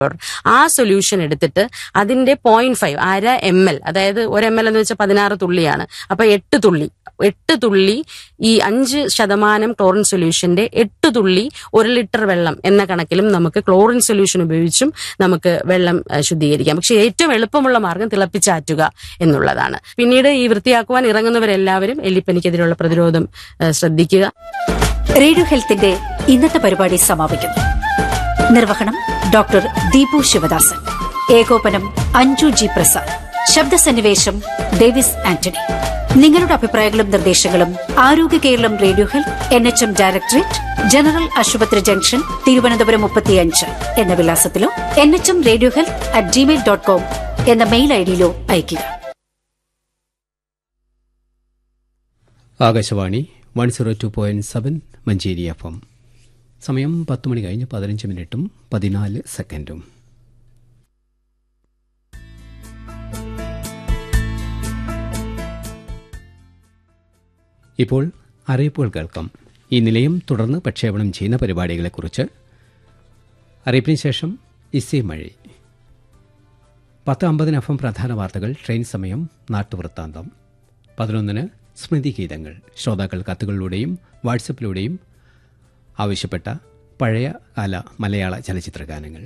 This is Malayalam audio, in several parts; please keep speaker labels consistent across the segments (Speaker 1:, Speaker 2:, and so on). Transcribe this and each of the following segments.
Speaker 1: ആ സൊല്യൂഷൻ എടുത്തിട്ട് അതിന്റെ പോയിന്റ് ഫൈവ് അര എം എൽ അതായത് ഒരു എം എൽ എന്ന് വെച്ചാൽ പതിനാറ് തുള്ളിയാണ് അപ്പൊ എട്ട് തുള്ളി എട്ട് തുള്ളി ഈ അഞ്ച് ശതമാനം ക്ലോറിൻ സൊല്യൂഷന്റെ എട്ട് തുള്ളി ഒരു ലിറ്റർ വെള്ളം എന്ന കണക്കിലും നമുക്ക് ക്ലോറിൻ സൊല്യൂഷൻ ഉപയോഗിച്ചും നമുക്ക് വെള്ളം ഏഹ്, ശുദ്ധീകരിക്കാം പക്ഷെ ഏറ്റവും എളുപ്പമുള്ള മാർഗം തിളപ്പിച്ചാറ്റുക എന്നുള്ളതാണ് പിന്നീട് ഈ വൃത്തിയാക്കുവാൻ ഇറങ്ങുന്നവരെല്ലാവരും എലിപ്പനിക്കെതിരെയുള്ള പ്രതിരോധം ഏഹ്, ശ്രദ്ധിക്കുക
Speaker 2: റേഡിയോ ഹെൽത്തിന്റെ ഇന്നത്തെ പരിപാടി സമാപിക്കുന്നു നിർവഹണം ഡോക്ടർ ദീപു ശിവദാസൻ ഏകോപനം അഞ്ജു ജി പ്രസാദ് ശബ്ദസന്നിവേശം ഡേവിസ് ആന്റണി നിങ്ങളുടെ അഭിപ്രായങ്ങളും നിർദ്ദേശങ്ങളും Arogya Keralam radio health N H M directorate general ആശുപത്രി ജംഗ്ഷൻ തിരുവനന്തപുരം മുപ്പത്തിയഞ്ച് എന്ന വിലാസത്തിലോ N H M radio health at Gmail dot com എന്ന മെയിൽ ഐഡിയിലോ അയയ്ക്കുക
Speaker 3: Akashvani one zero two point seven Manjeri F M സമയം പത്ത് മണി കഴിഞ്ഞ് പതിനഞ്ച് മിനിറ്റും പതിനാല് സെക്കൻഡും ഇപ്പോൾ അറിയിപ്പുകൾ കേൾക്കാം ഈ നിലയം തുടർന്ന് പ്രക്ഷേപണം ചെയ്യുന്ന പരിപാടികളെക്കുറിച്ച് അറിയിപ്പിന് ശേഷം ഇസേ മഴ പത്ത് അമ്പതിന് എഫ് എം പ്രധാന വാർത്തകൾ ട്രെയിൻ സമയം നാട്ടുവൃത്താന്തം പതിനൊന്നിന് സ്മൃതി ഗീതങ്ങൾ ശ്രോതാക്കൾ കത്തുകളിലൂടെയും വാട്സപ്പിലൂടെയും ആവശ്യപ്പെട്ട പഴയ കാല മലയാള ചലച്ചിത്ര ഗാനങ്ങൾ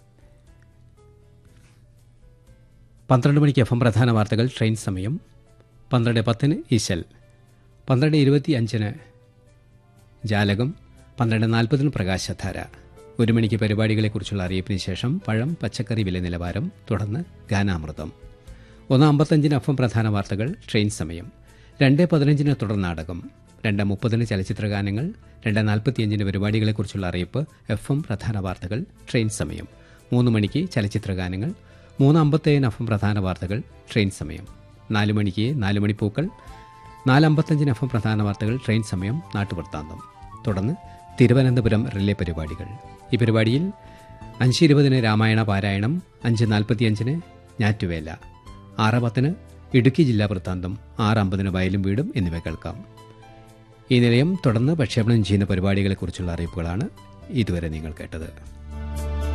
Speaker 3: പന്ത്രണ്ട് മണിക്ക് എഫ് എം പ്രധാന വാർത്തകൾ ട്രെയിൻ സമയം പന്ത്രണ്ട് പത്തിന് ഇശൽ പന്ത്രണ്ട് ഇരുപത്തി അഞ്ചിന് ജാലകം പന്ത്രണ്ട് നാൽപ്പതിന് പ്രകാശധാര ഒരു മണിക്ക് പരിപാടികളെക്കുറിച്ചുള്ള അറിയിപ്പിന് ശേഷം പഴം പച്ചക്കറി വില നിലവാരം തുടർന്ന് ഗാനാമൃതം ഒന്ന് അമ്പത്തഞ്ചിന് എഫ് എം പ്രധാന വാർത്തകൾ ട്രെയിൻ സമയം രണ്ട് പതിനഞ്ചിന് തുടർ നാടകം രണ്ട് മുപ്പതിന് ചലച്ചിത്ര ഗാനങ്ങൾ രണ്ട് നാൽപ്പത്തിയഞ്ചിന് പരിപാടികളെക്കുറിച്ചുള്ള അറിയിപ്പ് എഫ് എം പ്രധാന വാർത്തകൾ ട്രെയിൻ സമയം മൂന്ന് മണിക്ക് ചലച്ചിത്ര ഗാനങ്ങൾ മൂന്ന് അമ്പത്തേഴിന് എഫ് എം പ്രധാന വാർത്തകൾ ട്രെയിൻ സമയം നാല് മണിക്ക് നാല് മണിപ്പൂക്കൾ നാലമ്പത്തഞ്ചിന് എഫ് എം പ്രധാന വാർത്തകൾ ട്രെയിൻ സമയം നാട്ടുവൃത്താന്തം തുടർന്ന് തിരുവനന്തപുരം റിലേ പരിപാടികൾ ഈ പരിപാടിയിൽ അഞ്ച് ഇരുപതിന് രാമായണ പാരായണം അഞ്ച് നാൽപ്പത്തിയഞ്ചിന് ഞാറ്റുവേല ആറ് പത്തിന് ഇടുക്കി ജില്ലാ വൃത്താന്തം ആറ് അമ്പതിന് വയലും വീടും എന്നിവ കേൾക്കാം ഈ നിലയം തുടർന്ന് പ്രക്ഷേപണം ചെയ്യുന്ന പരിപാടികളെക്കുറിച്ചുള്ള അറിയിപ്പുകളാണ് ഇതുവരെ നിങ്ങൾ കേട്ടത്